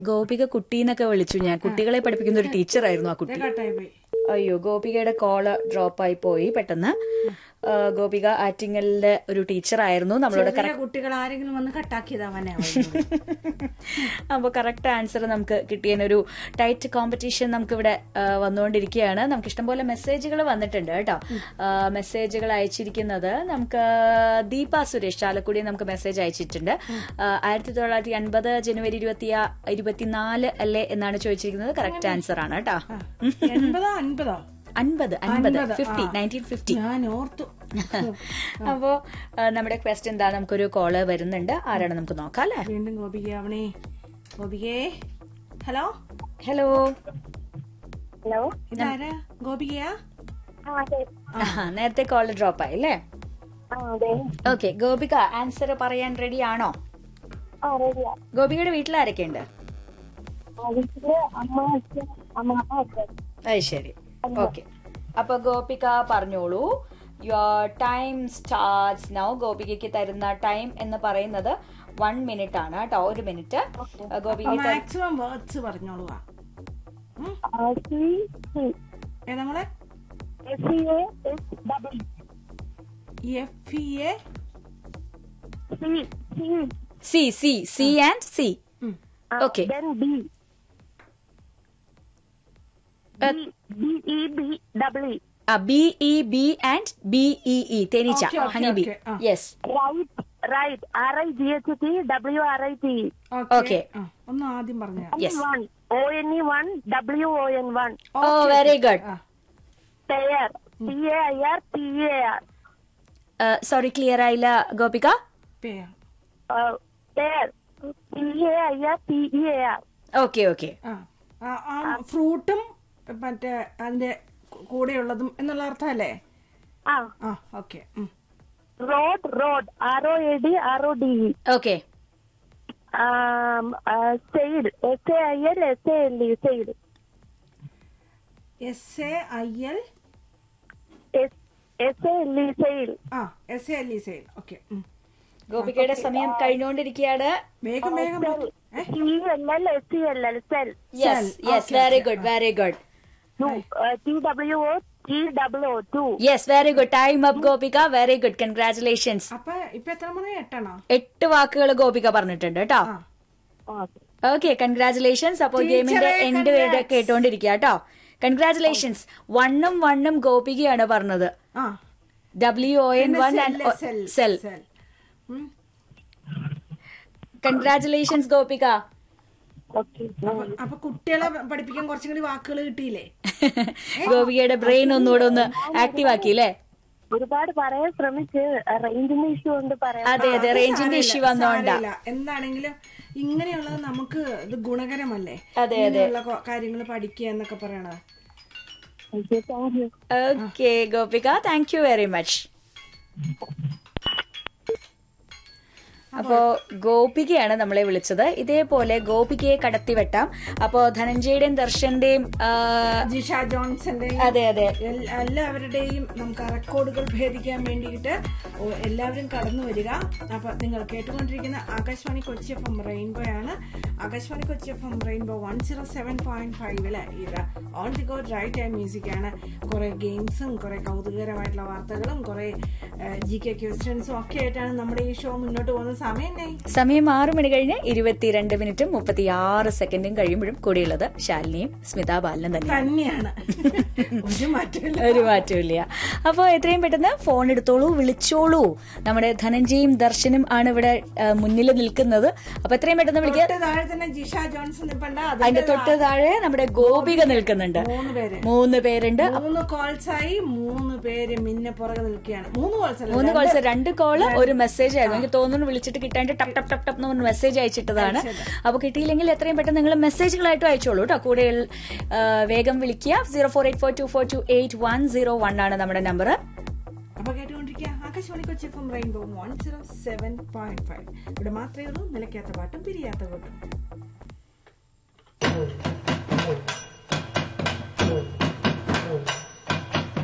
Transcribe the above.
ഗോപിക കുട്ടീന്നൊക്കെ വിളിച്ചു ഞാൻ കുട്ടികളെ പഠിപ്പിക്കുന്ന ഒരു ടീച്ചറായിരുന്നു ആ കുട്ടി കട്ടായി പോയി അയ്യോ ഗോപികയുടെ കോള് ഡ്രോപ്പ് ആയി പോയി പെട്ടെന്ന് ആ, ഗോപിക ആറ്റിങ്ങലിലെ ഒരു ടീച്ചറായിരുന്നു നമ്മളോട് ചെറിയ കുട്ടികൾ ആരെങ്കിലും വന്ന് കട്ടാക്കിയതാവനെ അപ്പോൾ കറക്റ്റ് ആൻസർ നമുക്ക് കിട്ടിയതിനൊരു ടൈറ്റ് കോമ്പറ്റീഷൻ നമുക്ക് ഇവിടെ വന്നുകൊണ്ടിരിക്കുകയാണ് നമുക്ക് ഇഷ്ടംപോലെ മെസ്സേജുകൾ വന്നിട്ടുണ്ട് കേട്ടോ മെസ്സേജുകൾ അയച്ചിരിക്കുന്നത് നമുക്ക് ദീപ സുരേഷ് ചാലക്കുടി നമുക്ക് മെസ്സേജ് അയച്ചിട്ടുണ്ട് ആ, ആയിരത്തി തൊള്ളായിരത്തി അൻപത് ജനുവരി ഇരുപത്തി ഇരുപത്തിനാല് അല്ലേ എന്നാണ് ചോദിച്ചിരിക്കുന്നത് കറക്റ്റ് ആൻസർ ആണ് കേട്ടോ എൺപതോ അൻപതോ അൻപത് അൻപത് അൻപത്, ഫിഫ്റ്റി ആ. നയൻറ്റീൻ ഫിഫ്റ്റി ഞാൻ ഓർത്തു അപ്പോ ആ, നമ്മുടെ ക്വസ്റ്റ്യൻ എന്താ നമുക്കൊരു കോള് വരുന്നുണ്ട് ആരാണ് നമുക്ക് നോക്കാം അല്ലേ വീണ്ടും ഗോപിക ആവണേ ഗോപികേ ഹലോ ഹലോ ഹലോ ഇതാരാ ഗോപികയാ ആ അതെ ആ, നേരത്തെ കോള് ഡ്രോപ്പ് ആയി അല്ലേ ആ അതെ ഓക്കെ ഗോപിക ആൻസർ പറയാൻ റെഡി ആണോ ആ റെഡിയാ ഗോപികയുടെ വീട്ടിൽ ആരൊക്കെയുണ്ട് ആ വീട്ടില് അമ്മ അച്ഛൻ അമ്മാമ്മ അച്ഛൻ അത് ശരി ഓക്കെ അപ്പൊ ഗോപിക പറഞ്ഞോളൂ യുവർ ടൈം സ്റ്റാർട്ട്സ് നൗ ഗോപികയ്ക്ക് തരുന്ന ടൈം എന്ന് പറയുന്നത് വൺ മിനിറ്റ് ആണ് കേട്ടോ ഒരു മിനിറ്റ് ഗോപിക മാക്സിമം വേർഡ്സ് പറഞ്ഞോളൂ സി സി ഏതാ മോളെ S C A S double F E A C C C C C and C okay then B B E B double E B E B and B E E തേനീച്ച Okay, okay, honey bee okay, ആ. Yes right right R I G H T W R I T Okay. ഒന്ന് ആദ്യം പറഞ്ഞ yes one O N E one W O N one oh very good pair P A I R P A R sorry clear ആയില്ല Gopika pear pair P A I R P E A R okay okay ആ ആ, ആ ഫ്രൂട്ടും മറ്റേ അതിന്റെ കൂടെയുള്ളതും എന്നുള്ള അർത്ഥമല്ലേ ആ ആ okay road road R O A D R O D E okay said S A I L S A L E said S A I L S A L E said ആ S A L E sale okay ഗോപികയുടെ സമയം കഴിഞ്ഞുകൊണ്ടിരിക്കുകയാണ് വേഗം വേഗം ഏ? T L L S C L L cell yes yes very good very good T W O T double O too yes very good time up Gopika very good congratulations അപ്പൊ ഇപ്പൊ എത്ര മണി എട്ടണോ എട്ട് വാക്കുകൾ ഗോപിക പറഞ്ഞിട്ടുണ്ട് കേട്ടോ ആ ഓക്കെ കൺഗ്രാറ്റുലേഷൻസ് അപ്പോൾ ഗെയിമിന്റെ ടീച്ചറെ, എൻഡ് വരെ congrats. കേട്ടോണ്ടിരിക്കുക കേട്ടോ കൺഗ്രാറ്റുലേഷൻസ് വണ്ണും വണ്ണും ഗോപികയാണ് പറഞ്ഞത് ആ W O N one and cell ഉം. കൺഗ്രാറ്റുലേഷൻസ് ഗോപിക ഓക്കെ അപ്പൊ- അപ്പൊ കുട്ടികളെ പഠിപ്പിക്കാൻ കുറച്ചും കൂടി വാക്കുകൾ കിട്ടിയില്ലേ ഗോപികയുടെ ബ്രെയിൻ ഒന്നുകൂടെ ഒന്ന് ആക്റ്റീവ് ആക്കി അല്ലേ ഒരുപാട് പറയാൻ ശ്രമിച്ച് റേഞ്ചിന്റെ ഇഷ്യൂ കൊണ്ട് പറയാം അതെ അതെ റേഞ്ചിന്റെ ഇഷ്യൂ വന്നോണ്ടാ സാരമില്ല. എന്താണെങ്കിലും ഇങ്ങനെയുള്ളത് നമുക്ക് ഇത് ഗുണകരമല്ലേ അതെ, ഇങ്ങനെയുള്ള കാര്യങ്ങൾ പഠിക്കുക എന്നൊക്കെ പറയണത് thank you thank you okay Gopika thank you very much അപ്പോ ഗോപികയാണ് നമ്മളെ വിളിച്ചത് ഇതേപോലെ ഗോപികയെ കടത്തിവെട്ടാം അപ്പോ ധനഞ്ജയുടെയും ദർശന്റെയും ആ, ജിഷ ജോൺസന്റെ അതെ അതെ എൽ- എല്ലാവരുടെയും നമുക്ക് ആ റെക്കോർഡുകൾ ഭേദിക്കാൻ വേണ്ടിയിട്ട് ഓ- എല്ലാവരും കടന്നു വരിക അപ്പൊ നിങ്ങൾ കേട്ടുകൊണ്ടിരിക്കുന്ന Akashvani Kochi F M Rainbow ആണ് Akashvani Kochi F M Rainbow one zero seven point ഫൈവില് ഇത് on the go right time music ആണ് കുറെ ഗെയിംസും കുറെ കൗതുകകരമായിട്ടുള്ള വാർത്തകളും കുറെ ജി കെ ക്വസ്റ്റ്യൻസും ഒക്കെ ആയിട്ടാണ് നമ്മുടെ ഈ ഷോ മുന്നോട്ട് പോകുന്ന സമയം തന്നെ സമയം ആറു മണി കഴിഞ്ഞ് ഇരുപത്തിരണ്ട് മിനിറ്റും മുപ്പത്തിയാറ് സെക്കൻഡും കഴിയുമ്പോഴും കൂടിയുള്ളത് ശാലിനിയും സ്മിതാ ബാലനും തന്നെയാണ് തന്നെയാണ് ഒരു മാറ്റമില്ല ഒരു മാറ്റമില്ല അപ്പോൾ എത്രയും പെട്ടെന്ന് ഫോൺ എടുത്തോളൂ വിളിച്ചോളൂ നമ്മുടെ ധനഞ്ജയും ദർശനും ആണ് ഇവിടെ മുന്നിൽ നിൽക്കുന്നത് അപ്പൊ എത്രയും പെട്ടെന്ന് വിളിക്കുക തൊട്ട് താഴെ തന്നെ ജിഷ ജോൺസൺ നിപ്പണ്ട അതിന്റെ തൊട്ട് താഴെ നമ്മുടെ ഗോപിക നിൽക്കുന്നുണ്ട് മൂന്ന് പേര് മൂന്ന് പേരുണ്ട് മൂന്ന് കോൾസ് ആയി മൂന്ന് പേര് മിന്നെ പുറകെ നിൽക്കുകയാണ് മൂന്ന് കോൾസ് അല്ല മൂന്ന് കോൾസ് രണ്ട് കോള് ഒരു മെസ്സേജ് ആയിരുന്നു എനിക്ക് തോന്നുന്നു വിളിച്ചിട്ട് കിട്ടാണ്ട് ടപ് ടപ് ടപ് ടപ് എന്ന് പറഞ്ഞ് മെസ്സേജ് അയച്ചിട്ടതാണ് അപ്പൊ കിട്ടിയില്ലെങ്കിൽ എത്രയും പെട്ടെന്ന് നിങ്ങൾ മെസ്സേജുകളായിട്ടും അയച്ചോളൂ കേട്ടോ കൂടെ ആ, വേഗം വിളിക്കുക zero four eight four two four two eight one zero one ആണ് നമ്മുടെ നമ്പർ അപ്പൊ കേട്ടുകൊണ്ടിരിക്കുക Akashvani Kochi F M Rainbow one zero seven point five ഇവിടെ മാത്രമേ ഉള്ളൂ നിലയ്ക്കാത്ത പാട്ടും പിരിയാത്ത പാട്ടും